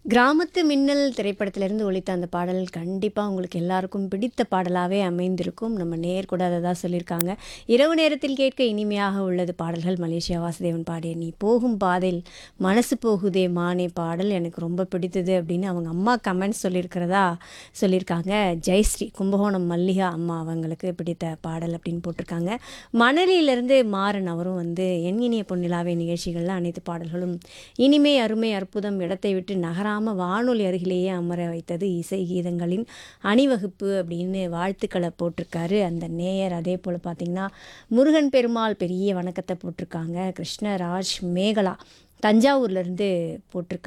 கிராமத்து மின்னல் திரைப்படத்திலிருந்து ஒலித்த அந்த பாடல் கண்டிப்பாக உங்களுக்கு எல்லாருக்கும் பிடித்த பாடலாகவே அமைந்திருக்கும் நம்ம நேர் கூட அதை தான் சொல்லியிருக்காங்க இரவு நேரத்தில் கேட்க இனிமையாக உள்ளது பாடல்கள் மலேசியா வாசுதேவன் பாடிய நீ போகும் பாதையில் மனசு போகுதே மானே பாடல் எனக்கு ரொம்ப பிடித்தது அப்படின்னு அவங்க அம்மா கமெண்ட்ஸ் சொல்லியிருக்கிறதா சொல்லியிருக்காங்க ஜெயஸ்ரீ கும்பகோணம் மல்லிகா அம்மா அவங்களுக்கு பிடித்த பாடல் அப்படின்னு போட்டிருக்காங்க மணலியிலிருந்து மாறன் அவரும் வந்து என் இனிய பொன்னிலாவே நிகழ்ச்சிகளில் அனைத்து பாடல்களும் இனிமை அருமை அற்புதம் இடத்தை விட்டு நகராம வானொலி அருகிலேயே அமர வைத்தது இசை கீதங்களின் அணிவகுப்பு அப்படின்னு வாழ்த்துக்களை போட்டிருக்காரு அந்த நேயர் அதே போல் பார்த்திங்கன்னா முருகன் பெருமாள் பெரிய வணக்கத்தை போட்டிருக்காங்க கிருஷ்ணராஜ் மேகலா தஞ்சாவூர்லேருந்து போட்டிருக்காங்க